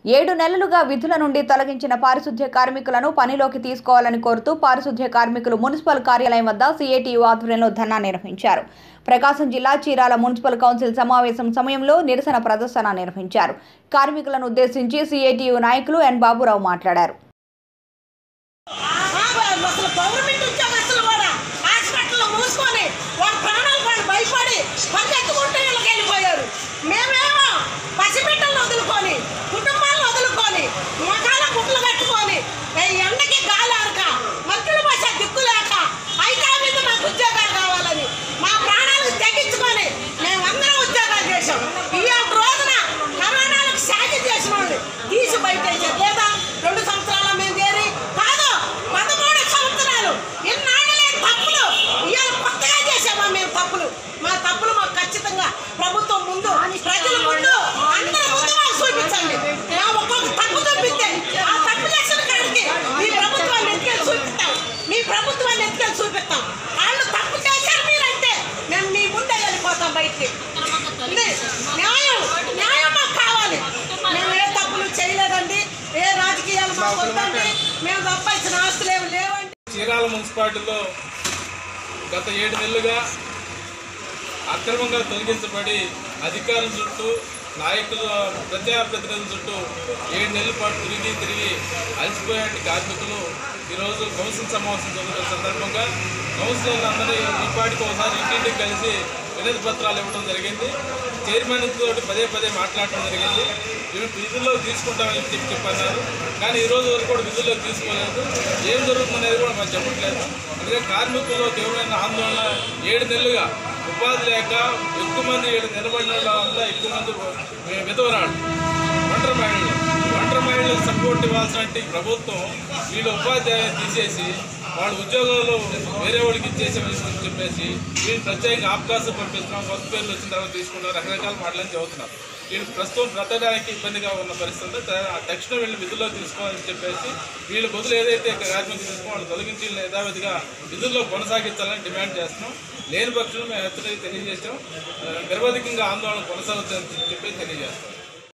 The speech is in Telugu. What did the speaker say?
ఏడు నెలలుగా విధుల నుండి తొలగించిన పారిశుద్ధ్య కార్మికులను పనిలోకి తీసుకోవాలని కోరుతూ పారిశుద్ధ్య కార్మికులు మున్సిపల్ కార్యాలయం వద్ద సిఐటియు ఆధ్వర్యంలో ధర్నా నిర్వహించారు ప్రకాశం జిల్లా చీరాల మున్సిపల్ కౌన్సిల్ సమావేశం సమయంలో నిరసన ప్రదర్శన నిర్వహించారు కార్మికులను ఉద్దేశించి సిఐటియు నాయకులు ఎన్ బాబురావు మాట్లాడారు అసలు గవర్నమెంట్ ఉద్యోగస్తులు కూడా హాస్పిటల్లో మూసుకొని వాళ్ళ ప్రాణాలు వాళ్ళు భయపడి పరిగెత్తుకుంటూ వీళ్ళకి వెళ్ళిపోయారు మేమేమో పసిబిడ్డలను వదులుకొని కుటుంబాలను వదులుకొని మొఖాల గుడ్లు కట్టుకొని ఈ ఎండకి గాలారక మంత్రుల భాష దిక్కు లేక అయితే మీద మాకు ఉద్యోగాలు కావాలని మా ప్రాణాలు తెగించుకొని మేమందరం ఉద్యోగాలు చేశాం ఈ రోజున కరోనాలకు సాగి చేసిన వాళ్ళు తీసి బయటేసారు లేదా రెండు సంవత్సరాల మేము చేరి కాదు పదమూడు సంవత్సరాలు ఎన్నాళ్ళు లేని తప్పులు ఇవాళ కొత్తగా చేసామా మేము తప్పులు మా తప్పులు మాకు ఖచ్చితంగా ప్రభుత్వం ముందు ప్రజల ముందు అందరి ముందు మాకు చూపించండి మా ఒక్కొక్క తప్పు చూపిస్తే ఆ తప్పు చేసిన కాడికి మీ ప్రభుత్వాన్ని ఎత్తుకెళ్ళి చూపిస్తాం మీ ప్రభుత్వాన్ని ఎత్తుకెళ్ళి చూపిస్తాం వాళ్ళు తప్పు చేశారు మీరంటే మేము మీ ముందే వెళ్ళిపోతాం బయటికి ఉంది. న్యాయం న్యాయం మాకు కావాలి మేము ఏ తప్పులు చేయలేదండి ఏ రాజకీయాలు మాకు వద్దండి మేము సంపాదించిన ఆస్తులు ఏమి లేవండి చీరాల మున్సిపాలిటీలో గత ఏడు నెలలుగా అక్రమంగా తొలగించబడి అధికారుల చుట్టూ నాయకులు ప్రజాప్రతినిధుల చుట్టూ ఏడు నెలల పాటు తిరిగి తిరిగి అలసిపోయేటి కార్మికులు ఈరోజు కౌన్సిల్ సమావేశం జరుగుతున్న సందర్భంగా కౌన్సిలర్లందరూ ఈ పాటికి ఒకసారి ఇంటింటికి కలిసి వినతి పత్రాలు ఇవ్వడం జరిగింది చైర్మన్ తోటి పదే పదే మాట్లాడటం జరిగింది వీళ్ళు విధుల్లో తీసుకుంటామని చెప్పి చెప్పన్నారు కానీ ఈ రోజు వరకు కూడా విధుల్లోకి తీసుకోలేదు ఏం జరుగుతుందనేది కూడా మాకు చెప్పట్లేదు అందుకే కార్మికుల్లో తీవ్రమైన ఆందోళన ఏడు నెలలుగా ఉపాధి లేక ఎక్కువ మంది వీళ్ళు నిలబడిన వల్ల ఎక్కువ మంది విధవరాళ్ళు ఒంటరి మహిళలు ఒంటరి మహిళలకు సపోర్ట్ ఇవ్వాల్సిన ప్రభుత్వం వీళ్ళు ఉపాధ్యాయులు తీసేసి వాళ్ళ ఉద్యోగాలు వేరే వాళ్ళకి ఇచ్చేసామని చెప్పేసి వీళ్ళు ప్రత్యేకంగా అవకాశం పంపిస్తున్నాం కొత్త పేర్లు వచ్చిన తర్వాత తీసుకున్నాం రకరకాల మాటలని చదువుతున్నారు వీళ్ళు ప్రస్తుతం బ్రతకడానికి ఇబ్బందిగా ఉన్న పరిస్థితుల్లో త- తక్షణం వీళ్ళు విధుల్లో తీసుకోవాలని చెప్పేసి వీళ్ళు బదులు ఏదైతే కార్మికులు తీసుకో వాళ్ళు తొలగించి వీళ్ళని యథావిధిగా విధుల్లో కొనసాగించాలని డిమాండ్ చేస్తున్నాం లేని పక్షంలో మేము హెచ్చరిక తెలియజేస్తాం ఆ, నిరవధికంగా ఆందోళన కొనసాగుతుందని చెప్పి తెలియజేస్తాం